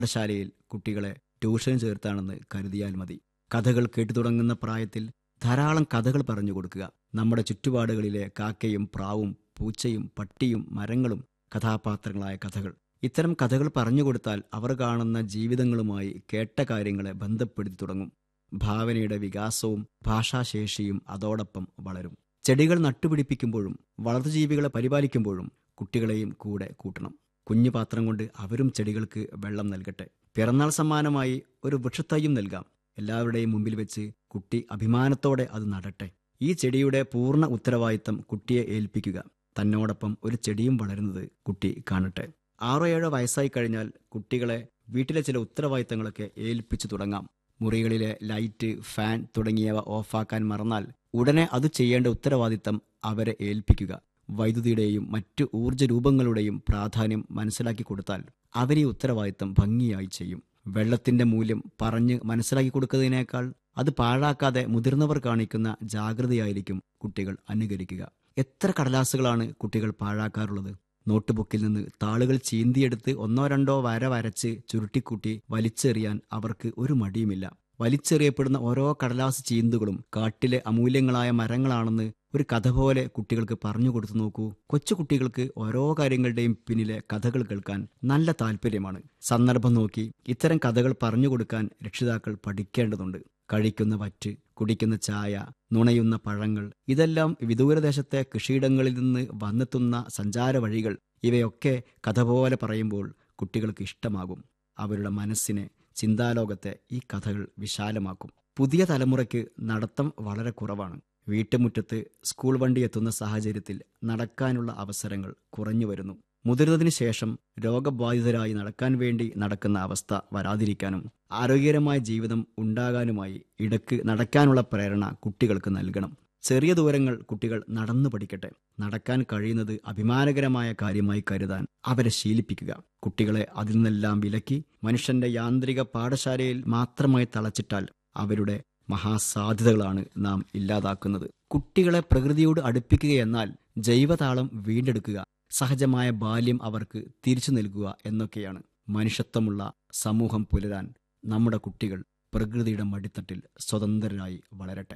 പാഠശാലയിൽ കുട്ടികളെ ട്യൂഷൻ ചേർത്താണെന്ന് കരുതിയാൽ മതി കഥകൾ കേട്ടു തുടങ്ങുന്ന പ്രായത്തിൽ ധാരാളം കഥകൾ പറഞ്ഞു കൊടുക്കുക നമ്മുടെ ചുറ്റുപാടുകളിലെ കാക്കയും പ്രാവും പൂച്ചയും പട്ടിയും മരങ്ങളും കഥാപാത്രങ്ങളായ കഥകൾ ഇത്തരം കഥകൾ പറഞ്ഞു കൊടുത്താൽ അവർ കാണുന്ന ജീവിതങ്ങളുമായി കേട്ട കാര്യങ്ങളെ ബന്ധപ്പെടുത്തി തുടങ്ങും ഭാവനയുടെ വികാസവും ഭാഷാശേഷിയും അതോടൊപ്പം വളരും ചെടികൾ നട്ടുപിടിപ്പിക്കുമ്പോഴും വളർത്തുജീവികളെ പരിപാലിക്കുമ്പോഴും കുട്ടികളെയും കൂടെ കൂട്ടണം കുഞ്ഞു പാത്രം കൊണ്ട് അവരും ചെടികൾക്ക് വെള്ളം നൽകട്ടെ പിറന്നാൾ സമ്മാനമായി ഒരു വൃക്ഷത്തൈയും നൽകാം എല്ലാവരുടെയും മുമ്പിൽ വെച്ച് കുട്ടി അഭിമാനത്തോടെ അത് നടട്ടെ ഈ ചെടിയുടെ പൂർണ്ണ ഉത്തരവാദിത്തം കുട്ടിയെ ഏൽപ്പിക്കുക തന്നോടൊപ്പം ഒരു ചെടിയും വളരുന്നത് കുട്ടി കാണട്ടെ ആറോ ഏഴോ വയസ്സായി കഴിഞ്ഞാൽ കുട്ടികളെ വീട്ടിലെ ചില ഉത്തരവാദിത്തങ്ങളൊക്കെ ഏൽപ്പിച്ചു തുടങ്ങാം മുറികളിലെ ലൈറ്റ് ഫാൻ തുടങ്ങിയവ ഓഫാക്കാൻ മറന്നാൽ ഉടനെ അത് ചെയ്യേണ്ട ഉത്തരവാദിത്തം അവരെ ഏൽപ്പിക്കുക വൈദ്യുതിയുടെയും മറ്റു ഊർജ്ജ രൂപങ്ങളുടെയും പ്രാധാന്യം മനസ്സിലാക്കി കൊടുത്താൽ അവർ ഈ ഉത്തരവാദിത്തം ഭംഗിയായി ചെയ്യും വെള്ളത്തിന്റെ മൂല്യം പറഞ്ഞ് മനസ്സിലാക്കി കൊടുക്കുന്നതിനേക്കാൾ അത് പാഴാക്കാതെ മുതിർന്നവർ കാണിക്കുന്ന ജാഗ്രതയായിരിക്കും കുട്ടികൾ അനുകരിക്കുക എത്ര കടലാസുകളാണ് കുട്ടികൾ പാഴാക്കാറുള്ളത് നോട്ട്ബുക്കിൽ നിന്ന് താളുകൾ ചീന്തിയെടുത്ത് ഒന്നോ രണ്ടോ വര വരച്ച് ചുരുട്ടിക്കൂട്ടി വലിച്ചെറിയാൻ അവർക്ക് ഒരു മടിയുമില്ല വലിച്ചെറിയപ്പെടുന്ന ഓരോ കടലാസ് ചീന്തുകളും കാട്ടിലെ അമൂല്യങ്ങളായ മരങ്ങളാണെന്ന് ഒരു കഥ പോലെ കുട്ടികൾക്ക് പറഞ്ഞു കൊടുത്തു നോക്കൂ കൊച്ചു കുട്ടികൾക്ക് ഓരോ കാര്യങ്ങളുടെയും പിന്നിലെ കഥകൾ കേൾക്കാൻ നല്ല താല്പര്യമാണ് സന്ദർഭം നോക്കി ഇത്തരം കഥകൾ പറഞ്ഞു കൊടുക്കാൻ രക്ഷിതാക്കൾ പഠിക്കേണ്ടതുണ്ട് കഴിക്കുന്ന വറ്റ് കുടിക്കുന്ന ചായ നുണയുന്ന പഴങ്ങൾ ഇതെല്ലാം വിദൂരദേശത്തെ കൃഷിയിടങ്ങളിൽ നിന്ന് വന്നെത്തുന്ന സഞ്ചാര വഴികൾ ഇവയൊക്കെ കഥ പോലെ പറയുമ്പോൾ കുട്ടികൾക്ക് ഇഷ്ടമാകും അവരുടെ മനസ്സിനെ ചിന്താലോകത്തെ ഈ കഥകൾ വിശാലമാക്കും പുതിയ തലമുറയ്ക്ക് നടത്തം വളരെ കുറവാണ് വീട്ടുമുറ്റത്ത് സ്കൂൾ വണ്ടി എത്തുന്ന സാഹചര്യത്തിൽ നടക്കാനുള്ള അവസരങ്ങൾ കുറഞ്ഞു വരുന്നു മുതിർന്നതിന് ശേഷം രോഗബാധിതരായി നടക്കാൻ വേണ്ടി നടക്കുന്ന അവസ്ഥ വരാതിരിക്കാനും ആരോഗ്യകരമായ ജീവിതം ഉണ്ടാകാനുമായി ഇടയ്ക്ക് നടക്കാനുള്ള പ്രേരണ കുട്ടികൾക്ക് നൽകണം ചെറിയ ദൂരങ്ങൾ കുട്ടികൾ നടന്നു പഠിക്കട്ടെ നടക്കാൻ കഴിയുന്നത് അഭിമാനകരമായ കാര്യമായി കരുതാൻ അവരെ ശീലിപ്പിക്കുക കുട്ടികളെ അതിൽ നിന്നെല്ലാം വിലക്കി മനുഷ്യന്റെ യാന്ത്രിക പാഠശാലയിൽ മാത്രമായി തളച്ചിട്ടാൽ അവരുടെ മഹാസാധ്യതകളാണ് നാം ഇല്ലാതാക്കുന്നത് കുട്ടികളെ പ്രകൃതിയോട് അടുപ്പിക്കുക എന്നാൽ ജൈവതാളം വീണ്ടെടുക്കുക സഹജമായ ബാല്യം അവർക്ക് തിരിച്ചു നൽകുക എന്നൊക്കെയാണ് മനുഷ്യത്വമുള്ള സമൂഹം പുലരാൻ നമ്മുടെ കുട്ടികൾ പ്രകൃതിയുടെ മടിത്തട്ടിൽ സ്വതന്ത്രരായി വളരട്ടെ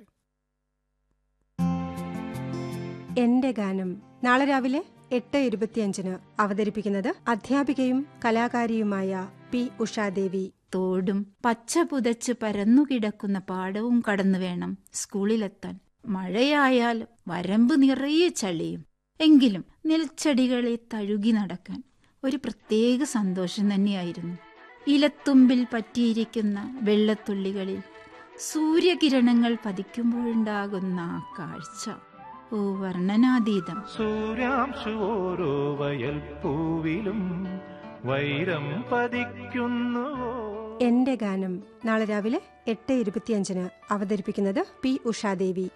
എന്റെ ഗാനം നാളെ രാവിലെ എട്ട് ഇരുപത്തിയഞ്ചിന് അവതരിപ്പിക്കുന്നത് അധ്യാപികയും കലാകാരിയുമായ പി ഉഷാദേവി തോടും പച്ച പുതച്ച് പരന്നുകിടക്കുന്ന പാടവും കടന്നു വേണം സ്കൂളിലെത്താൻ മഴയായാൽ വരമ്പ് നിറയെ ചളിയും എങ്കിലും നെൽച്ചെടികളെ തഴുകി നടക്കാൻ ഒരു പ്രത്യേക സന്തോഷം തന്നെയായിരുന്നു ഇലത്തുമ്പിൽ പറ്റിയിരിക്കുന്ന വെള്ളത്തുള്ളികളിൽ സൂര്യകിരണങ്ങൾ പതിക്കുമ്പോഴുണ്ടാകുന്ന ആ കാഴ്ച ഓ വർണ്ണനാതീതം സൂര്യാംശു ഓരോ വയൽ പൂവിലും വൈരം പതിക്കുന്നുവോ എന്റെ ഗാനം നാളെ രാവിലെ എട്ട് ഇരുപത്തിയഞ്ചിന് അവതരിപ്പിക്കുന്നത് P Ushadevi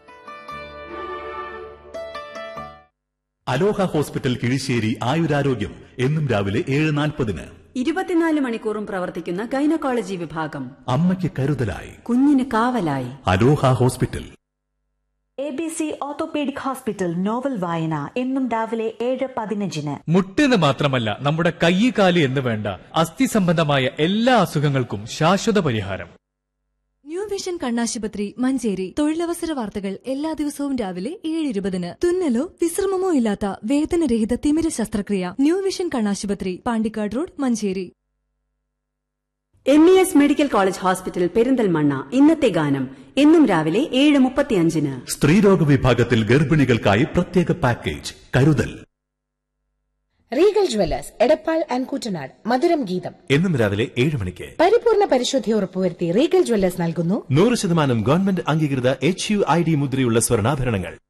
Aloha hospital Kizhisseri ആയുരാരോഗ്യം എന്നും രാവിലെ ഏഴ് നാൽപ്പതിന് ഇരുപത്തിനാല് മണിക്കൂറും പ്രവർത്തിക്കുന്ന ഗൈനക്കോളജി വിഭാഗം അമ്മയ്ക്ക് കരുതലായി കുഞ്ഞിന് കാവലായി Aloha hospital A B C orthopaedic hospital novel വായന എന്നും രാവിലെ ഏഴ് പതിനഞ്ചിന് മുട്ടെന്ന് മാത്രമല്ല നമ്മുടെ കൈ കാല് എന്ന് വേണ്ട അസ്ഥി സംബന്ധമായ എല്ലാ അസുഖങ്ങൾക്കും ശാശ്വത പരിഹാരം ന്യൂ വിഷൻ കണ്ണാശുപത്രി മഞ്ചേരി തൊഴിലവസര വാർത്തകൾ എല്ലാ ദിവസവും രാവിലെ ഏഴ് ഇരുപതിന് തുന്നലോ വിശ്രമമോ ഇല്ലാത്ത വേദനരഹിത തിമിര ശസ്ത്രക്രിയ ന്യൂ വിഷൻ കണ്ണാശുപത്രി Pandikkad road Manjeri M E S medical college hospital Perinthalmanna ഇന്നത്തെ ഗാനം എന്നും രാവിലെ ഏഴ് മുപ്പത്തിയഞ്ചിന് സ്ത്രീരോഗ വിഭാഗത്തിൽ ഗർഭിണികൾക്കായി പ്രത്യേക പാക്കേജ് കരുതൽ Regal jewellers Edappal and Kuttanad മധുരം ഗീതം എന്നും രാവിലെ ഏഴ് മണിക്ക് പരിപൂർണ പരിശുദ്ധി ഉറപ്പുവരുത്തി റീഗൽ ജ്വല്ലേഴ്സ് നൽകുന്നു നൂറ് ശതമാനം ഗവൺമെന്റ് അംഗീകൃത എച്ച് യു ഐ ഡി മുദ്രയുള്ള സ്വർണ്ണാഭരണങ്ങൾ